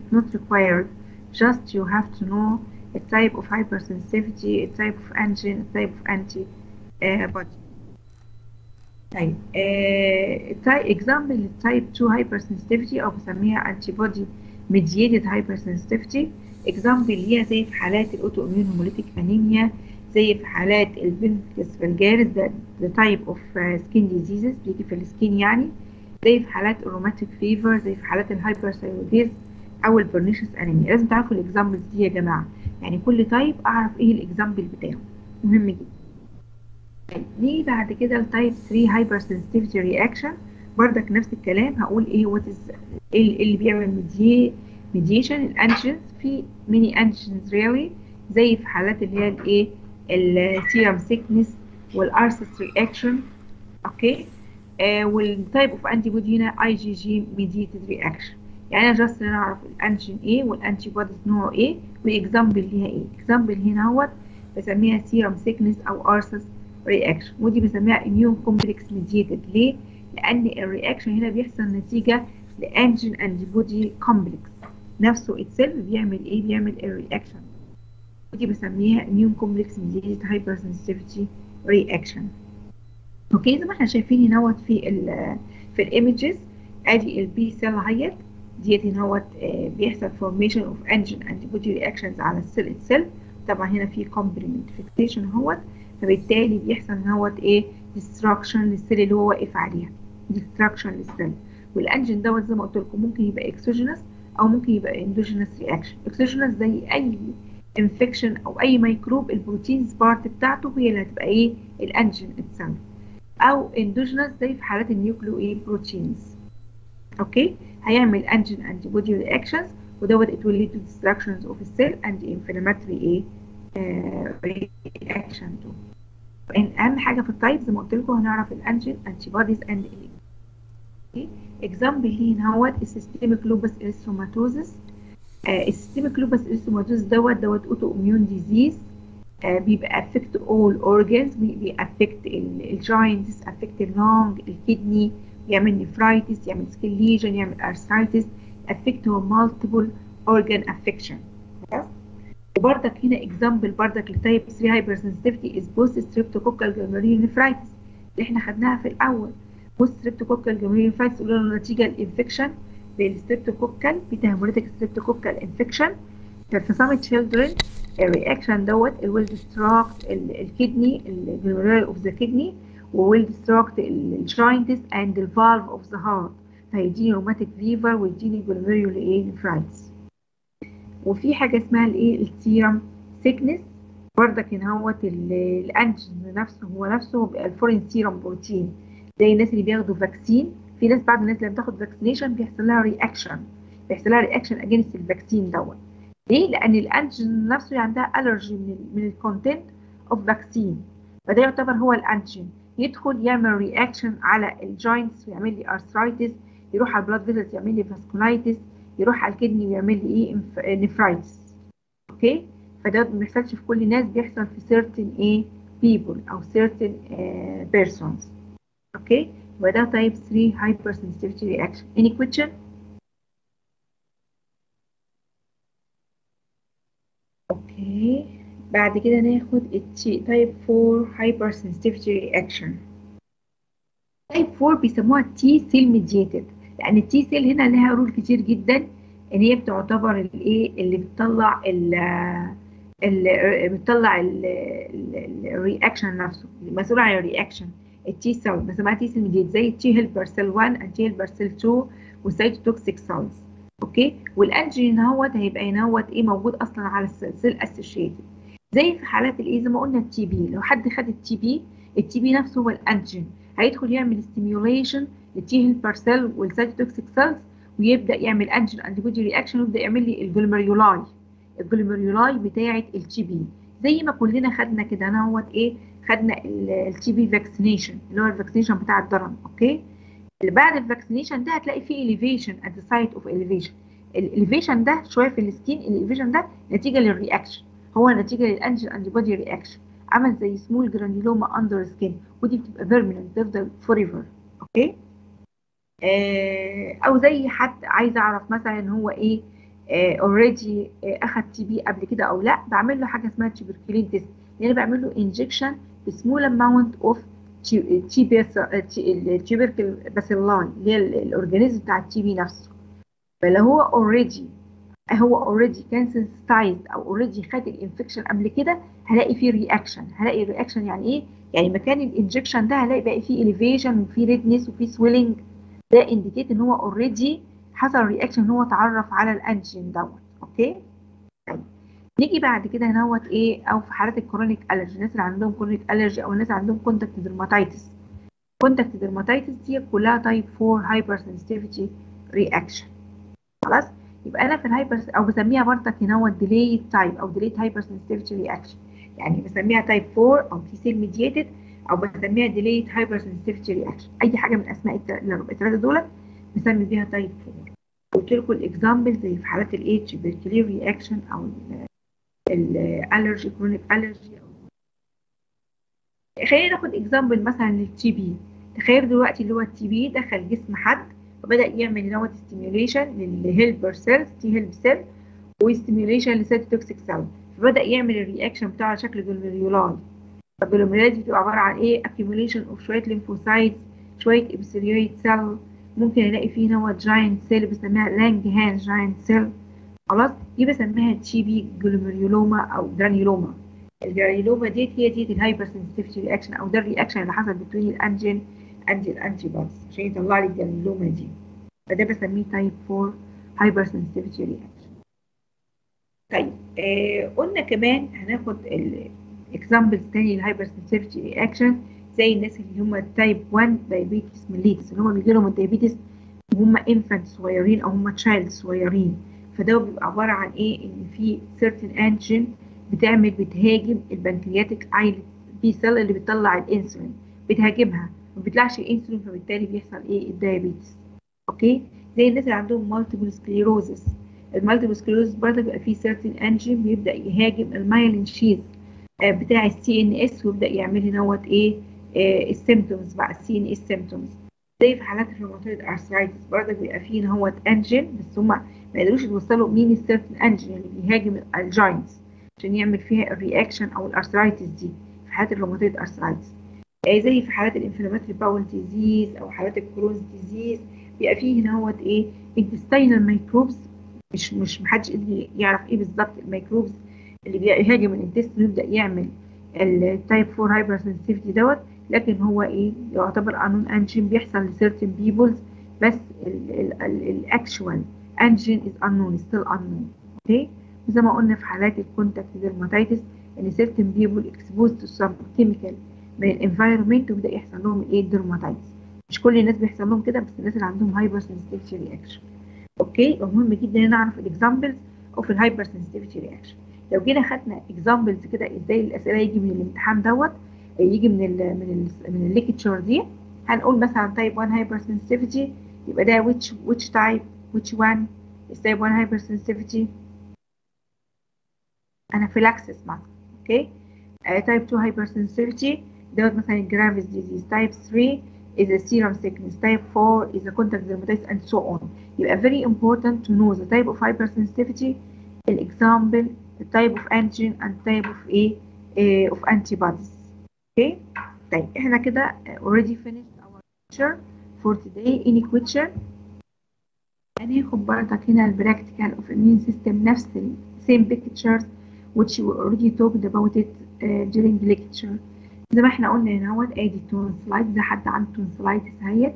it's not required just you have to know a type of hypersensitivity a type of antigen a type of antibody طيب اكزامبل تايب 2 hypersensitivity او بسميها antibody mediated hypersensitivity اكزامبل ليها زي في حالات الاوتو اميون هيموليتيك انيميا زي في حالات البنكس فالجارس ده ده تايب اوف سكين ديزيزز بيجي في السكين يعني زي في حالات الروماتيك فيفر زي في حالات الهايبرثايروديز او البرنيشس انيميا لازم تعرفوا الاكزامبلز دي يا جماعه يعني كل تايب اعرف ايه الاكزامبل بتاعه مهم جدا نيجي بعد كده لتايب 3 هايبر سنسيتيفيتي رياكشن بردك نفس الكلام هقول ايه وات ايه اللي بيعمل ميدي ميديشن الانجنز في ميني انجنز ريالي زي في حالات اللي هي الايه السيرم سيكنس والارسس رياكشن اوكي آه والتايب اوف انتي بودي هنا اي جي جي ميديتد رياكشن يعني انا جاست نعرف الانجين ايه والانتي بوديز نوعه ايه واكزامبل ليها ايه اكزامبل هنا اهوت بسميها سيرم سيكنس او ارسس رياكشن ودي بسميها اميون كومبلكس ميديتد ليه؟ لان الرياكشن هنا بيحصل نتيجه لانجين انتي بودي كومبلكس نفسه اتسيلف بيعمل ايه؟ بيعمل الرياكشن ودي بسميها اميون كومبلكس ميديتد هايبر سنسيتيفيتي رياكشن اوكي زي ما احنا شايفين هنا في ال في الايمجز ادي البي سيل هيت ديت هنا بيحصل فورميشن اوف انجين انتي بودي رياكشنز على السيل اتسيلف طبعا هنا في كومبلمنت فيكسيشن اهوت فبالتالي بيحصل هوت ايه ديستراكشن للسيل اللي هو واقف عليها ديستراكشن للسيل والانجين دوت زي ما قلت لكم ممكن يبقى اكسوجينس او ممكن يبقى اندوجينس رياكشن اكسوجينس زي اي انفكشن او اي ميكروب البروتينز بارت بتاعته هي اللي هتبقى ايه الانجين اتسلف او اندوجينس زي في حالات النيوكليو ايه بروتينز اوكي هيعمل انجين انتي بودي رياكشنز ودوت it will lead to destructions of a cell and inflammatory ايه رياكشن تو اهم حاجه في التايب زي ما قلت لكم هنعرف الانجين انتي بوديز اند اكزامبل ليه هوت السيستميك لوبس اريثروماتوزس السيستميك لوبس اريثروماتوزس دوت دوت اوتو اميون ديزيز بيبقى افكت اول اورجانز بيأفكت الجوينتس افكت اللونج الكدني يعمل نفرايتس يعمل سكين ليجن يعمل ارثرايتس افكت هو مالتيبل اورجان افكشن وبرضك هنا اكزامبل برضك لتايب 3 هايبر سنسيتيفيتي از بوست ستريبتوكوكال جلوميريول نفرايتس اللي احنا خدناها في الاول بوست ستريبتوكوكال جلوميريول نفرايتس قلنا له نتيجه الانفكشن بالستريبتوكوكال بتهموليتك ستريبتوكوكال انفكشن في some children الرياكشن دوت it will destruct الكدني الجلوميريول اوف ذا كدني وwill destruct الجوينتس and the valve of the heart فيديني روماتيك فيفر ويديني جلوميريول ايه نفرايتس وفي حاجه اسمها الايه السيرم سيكنس بردك ان هوت الانجين نفسه هو نفسه بيبقى الفورين سيرم بروتين زي الناس اللي بياخدوا فاكسين في ناس بعد الناس اللي بتاخد فاكسينيشن بيحصل لها رياكشن بيحصل لها رياكشن اجينست الفاكسين دوت ليه؟ لان الانجين نفسه عندها الرجي من ال من الكونتنت اوف فاكسين فده يعتبر هو الانجين يدخل يعمل رياكشن على الجوينتس ويعمل لي ارثرايتس يروح على البلاد فيزلز يعمل لي فاسكولايتس يروح على الكدني ويعمل لي ايه نفرايتس اوكي فده ما بيحصلش في كل الناس بيحصل في certain ايه people او certain uh, persons اوكي وده type 3 hypersensitivity reaction any question اوكي بعد كده ناخد التي type 4 hypersensitivity reaction type 4 بيسموها T cell mediated لان التي سيل هنا لها رول كتير جدا ان هي بتعتبر الايه اللي بتطلع ال اللي بتطلع الرياكشن نفسه مسؤول عن الرياكشن التي سيل بسميها تي سيل ميديت زي التي هيلبر سيل 1 التي هيلبر سيل 2 والسيتوتوكسيك سيلز اوكي والانجين هوت هيبقى هنا هوت ايه موجود اصلا على السيل سيل اسوشيتد زي في حالات الايه زي ما قلنا التي بي لو حد خد التي بي التي بي نفسه هو الانجين هيدخل يعمل ستيميوليشن للتي هيلبر سيل والسيتوتوكسيك سيلز ويبدا يعمل انجين انتي بودي رياكشن ويبدا يعمل لي الجلوميرولاي الجلوميرولاي بتاعه التي بي زي ما كلنا خدنا كده انا هوت ايه خدنا التي بي فاكسينيشن اللي هو الفاكسينيشن بتاع الضرن اوكي اللي بعد الفاكسينيشن ده هتلاقي فيه اليفيشن ات ذا سايت اوف اليفيشن الاليفيشن ده شويه في السكين الاليفيشن ده نتيجه للرياكشن هو نتيجه للانجين انتي بودي رياكشن عمل زي سمول جرانيلوما اندر سكين ودي بتبقى بيرمننت تفضل فور ايفر اوكي آه او زي حد عايز اعرف مثلا هو ايه اوريدي اخذ تي بي قبل كده او لا بعمل له حاجه اسمها تيبركلين تيست يعني بعمل له انجكشن بسمول اماونت اوف التيبركل باسيلاي اللي هي الاورجانيزم بتاع التي بي نفسه فلو هو اوريدي هو اوريدي كان سنسيتايزد او اوريدي خد الانفكشن قبل كده هلاقي فيه رياكشن هلاقي رياكشن يعني ايه يعني مكان الانجكشن ده هلاقي بقى فيه اليفيشن وفيه ريدنس وفيه سويلنج ده انديكيت ان هو اوريدي حصل رياكشن ان هو اتعرف على الانجين دوت اوكي طيب نيجي بعد كده نوت ايه او في حالات الكرونيك الرجي الناس اللي عندهم كرونيك الرجي او الناس اللي عندهم كونتاكت ديرماتيتس كونتاكت ديرماتيتس دي كلها تايب 4 هايبر سنسيتيفيتي رياكشن خلاص يبقى انا في الهايبر او بسميها برضك هنا هو ديلي تايب او ديلي هايبر سنسيتيفيتي رياكشن يعني بسميها تايب 4 او تي سيل ميديتد او بسميها ديلي هايبر سنسيتيفيتي رياكشن اي حاجه من اسماء الثلاثه دول بسمي بيها تايب 4 قلت لكم الاكزامبل زي في حالات الاتش بيركلير رياكشن او الالرجي كرونيك الرجي خلينا ناخد اكزامبل مثلا للتي بي تخيل دلوقتي اللي هو التي بي دخل جسم حد وبدا يعمل نوت ستيميوليشن للهيلبر سيلز تي هيلب سيل وستيميوليشن لسيتوتوكسيك سيل فبدا يعمل الرياكشن بتاعه على شكل جلوميرولاي الجلوميرولاي دي بتبقى عباره عن ايه accumulation اوف شويه ليمفوسايتس شويه ابسيليويد سيل ممكن الاقي فيه نوع جاينت سيل بسميها لانج هان جاينت سيل خلاص دي بسميها تي بي جلوميريولوما او جرانيولوما الجرانيولوما ديت هي ديت الهايبر سنسيتيفيتي رياكشن او ده الرياكشن اللي حصل بين الانجين اند الانتي بوديز عشان يطلع لي الجرانيولوما دي فده بسميه تايب 4 هايبر سنسيتيفيتي رياكشن طيب آه قلنا كمان هناخد الاكزامبلز تاني للهايبر سنسيتيفيتي رياكشن زي الناس اللي هم تايب 1 دايابيتس ميليتس اللي هم بيجي لهم الدايابيتس وهم انفانت صغيرين او هم تشايلد صغيرين فده بيبقى عباره عن ايه ان في certain انجين بتعمل بتهاجم البنكرياتيك ايلت بي سيل اللي بتطلع الانسولين بتهاجمها ما بيطلعش الانسولين فبالتالي بيحصل ايه الدايابيتس اوكي زي الناس اللي عندهم مالتيبل سكليروزس المالتيبل سكليروزس برضه بيبقى فيه certain انجين بيبدا يهاجم المايلين شيز بتاع السي ان اس ويبدا يعمل لي نوت ايه السيمتومز بقى السي ان اس سيمتومز زي في حالات الروماتويد ارثرايتس برضه بيبقى فيه هو انجين بس هم ما يقدروش يوصلوا مين السيرتن انجين اللي بيهاجم الجاينتس عشان يعمل فيها الرياكشن او الارثرايتس دي في حالات الروماتويد ارثرايتس زي في حالات الانفلاماتري باول ديزيز او حالات الكرونز ديزيز بيبقى فيه هنا هو ايه انتستينال ميكروبس مش مش محدش قدر يعرف ايه بالظبط الميكروبس اللي بيهاجم الانتستين ويبدا يعمل التايب 4 هايبر سنسيتيفيتي دوت لكن هو ايه يعتبر انون انجين بيحصل لسيرتن بيبلز بس الاكشوال انجين از unknown still unknown اوكي زي ما قلنا في حالات الكونتاكت ديرماتيتس ان سيرتن بيبل اكسبوز تو سم كيميكال من الانفايرمنت وبدا يحصل لهم ايه الديرماتيتس مش كل الناس بيحصل لهم كده بس الناس اللي عندهم هايبر سنسيتيفيتي رياكشن اوكي مهم جدا ان نعرف الاكزامبلز اوف الهايبر سنسيتيفيتي رياكشن لو جينا خدنا اكزامبلز كده ازاي الاسئله يجي من الامتحان دوت يجي من ال من ال من الليكتشر دي هنقول مثلا تايب 1 هايبر سنسيتيفيتي يبقى ده which which type which one is type 1 hypersensitivity anaphylaxis مثلا اوكي تايب 2 hypersensitivity دوت مثلا الجرافيس ديزيز تايب 3 is a serum sickness type 4 is a contact dermatitis and so on يبقى very important to know the type of hypersensitivity example the type of antigen and type of a uh, of antibodies okay طيب احنا كده already finished our lecture for today any question هناخد برضك هنا البراكتيكال اوف immune system نفس ال same pictures which we already talked about it uh, during the lecture زي ما احنا قلنا هنا اهوت ادي تونسلايت ده حد عنده تونسلايتس اهيت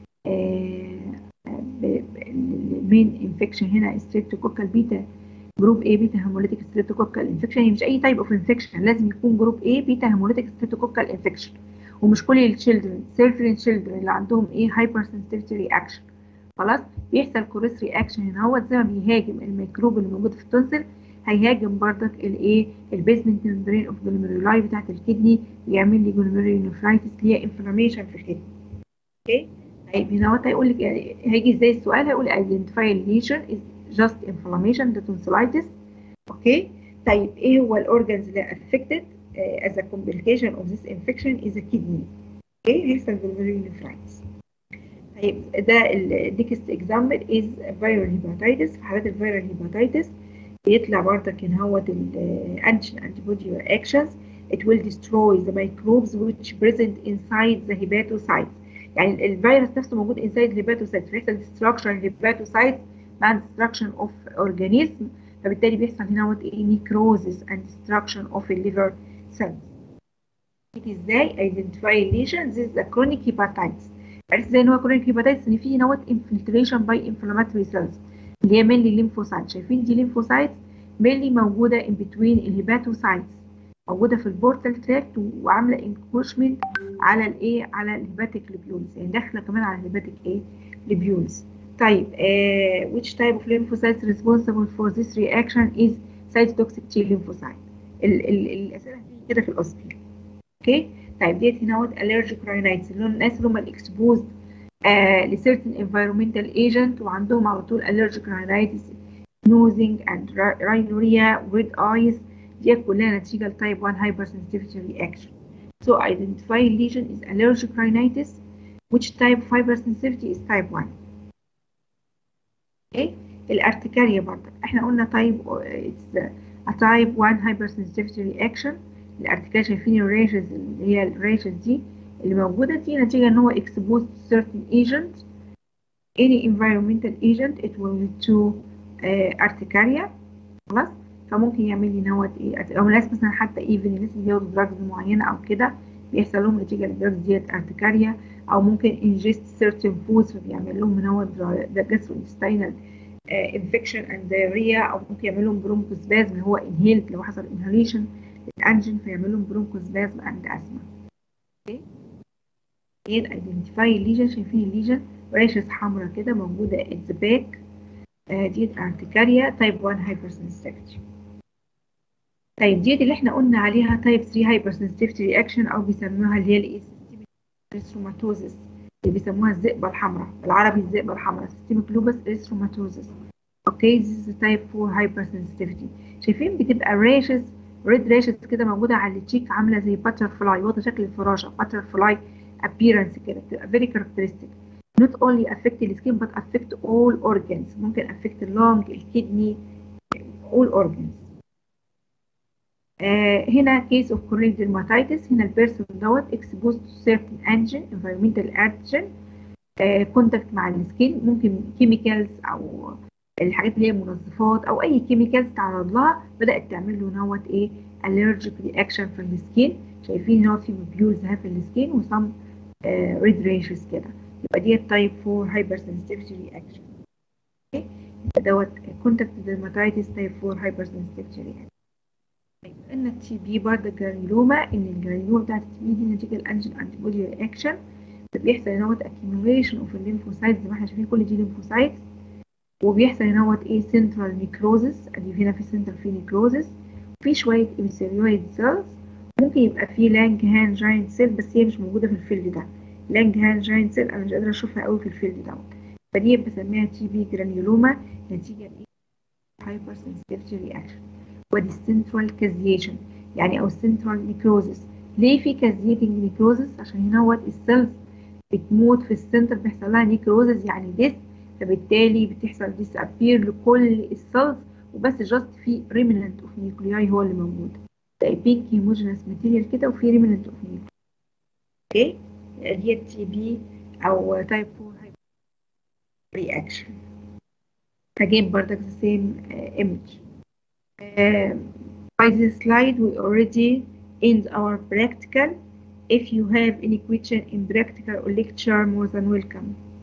المين انفكشن هنا ستريبتوكوكال بيتا جروب A بيتا هيموليتيك ستريبتوكوكال انفكشن هي مش اي تايب اوف انفكشن لازم يكون جروب A بيتا هيموليتيك ستريبتوكوكال انفكشن ومش كل التشيلدرن سيرفرين تشيلدرن اللي عندهم ايه هايبر سنسيتيفيتي رياكشن خلاص بيحصل كوريس رياكشن هنا هو زي ما بيهاجم الميكروب اللي موجود في التونسل هيهاجم بردك الايه البيزمنت ممبرين اوف جلوميرولاي بتاعت الكدني ويعمل لي جلوميرولونيفرايتس اللي هي انفلاميشن في الكدني اوكي طيب هنا هو هيقول لك هيجي ازاي السؤال هيقول identify lesion is just inflammation the tonsillitis اوكي طيب ايه هو الاورجنز اللي affected uh, as a complication of this infection is a kidney اوكي هيحصل جلوميرولونيفرايتس طيب ده الديكست اكزامبل از فيرال هيباتيتس في حالات الفيرال هيباتيتس بيطلع برضك ان هو الانتيجين انتي بودي رياكشنز it will destroy the microbes which present inside the hepatocytes يعني الفيروس نفسه موجود inside الهيباتوسايت بيحصل destruction الهيباتوسايت مع destruction of organism فبالتالي بيحصل هنا وات ايه necrosis and destruction of the liver cells ازاي identify lesions this is a chronic hepatitis عرفت ازاي ان هو chronic hepatitis ان في نوت infiltration by inflammatory cells اللي هي mainly lymphocytes شايفين دي lymphocytes mainly موجودة in between الهيباتوسايتس موجودة في البورتال تراكت وعاملة انكروشمنت على الايه على الهيباتيك ليبيولز يعني داخلة كمان على الهيباتيك ايه ليبيولز طيب uh, which type of lymphocytes responsible for this reaction is cytotoxic T lymphocyte ال ال الأسئلة هتيجي كده في الأسئلة اوكي طيب ديت هنا هو allergic rhinitis اللي هم الناس اللي هم الاكسبوزد uh, لcertain environmental agent وعندهم على طول allergic rhinitis snoozing and rhinorrhea red eyes دي كلها نتيجة لتايب 1 hypersensitivity reaction. So identify lesion is allergic rhinitis which type of hypersensitivity is type 1. Okay. الارتكاريا برضه احنا قلنا type it's a type 1 hypersensitivity reaction الارتكاريا شايفين الريشز اللي هي الريشز دي اللي موجودة دي نتيجة ان هو exposed to certain agent any environmental agent it will lead to uh, urticaria خلاص فممكن يعمل لي نوت ايه او ناس مثلا حتى ايفن الناس اللي بياخدوا دراجز معينه او كده بيحصل لهم نتيجه للدراجز ديت ارتكاريا او ممكن انجست سيرتن فودز فبيعمل لهم نوت جاستروانتستينال انفكشن اند دايريا او ممكن يعمل لهم برونكوسبازم اللي هو انهيلد لو حصل انهاليشن للانجين فيعمل لهم برونكوسبازم اند اسما اوكي ايدنتيفاي الليجن شايفين الليجن ريشز حمراء كده موجوده ات ذا باك ديت ارتكاريا تايب 1 هايبرسنسيتيفيتي طيب ديت اللي احنا قلنا عليها تايب 3 هايبرسنسيتيفيتي رياكشن او بيسموها اللي هي الايه سيستميك اللي بيسموها الذئبه الحمراء بالعربي الذئبه الحمراء سيستميك لوبس اريثروماتوزس اوكي ذيس تايب 4 هايبرسنسيتيفيتي شايفين بتبقى ريشز ريد ريشز كده موجوده على التشيك عامله زي باتر فلاي واخده شكل الفراشه باتر فلاي appearance كده بتبقى very characteristic not only affect the skin but affect all organs ممكن affect اللونج الكدني all organs آه هنا case of chronic dermatitis هنا البيرسون دوت exposed to certain antigen environmental antigen آه contact مع السكين ممكن chemicals او الحاجات اللي هي منظفات او اي chemicals تعرض لها بدات تعمل له نوت ايه allergic reaction في السكين شايفين ان هو في بيولز في السكين وسم ريد ريشز كده يبقى دي تايب 4 هايبر سنسيتيفيتي رياكشن اوكي دوت كونتاكت ديرماتايتس تايب 4 هايبر سنسيتيفيتي رياكشن ان التي بي برضه جرانيلوما ان الجرانيلوما بتاعت التي بي دي نتيجه الانجين انتي بودي رياكشن بيحصل هنا اكيوميليشن اوف الليمفوسايتس زي ما احنا شايفين كل دي ليمفوسايتس وبيحصل هنا ايه سنترال نيكروزس ادي هنا في سنترال في نيكروزس في شويه ابيثيليويد سيلز ممكن يبقى في لانج هان جاينت سيل بس هي مش موجوده في الفيلد ده لانج هان جاينت سيل انا مش قادره اشوفها قوي في الفيلد دوت فدي بسميها تي بي جرانيولوما نتيجه لايه هايبر سنسيتيفيتي رياكشن ودي السنترال كازيشن يعني او السنترال نيكروزس ليه في كازيتنج نيكروزس عشان هنا هو السيلز بتموت في السنتر بيحصل لها نيكروزس يعني ديس فبالتالي بتحصل ديس ابير لكل السيلز وبس جاست في ريمننت اوف نيوكلياي هو اللي موجود تلاقي بينك هيموجينس ماتيريال كده وفي ريمننت اوف نيوكلياي اوكي دي التي بي او تايب 4 رياكشن again برضك the same uh, image uh, by this slide we already end our practical if you have any question in practical or lecture more than welcome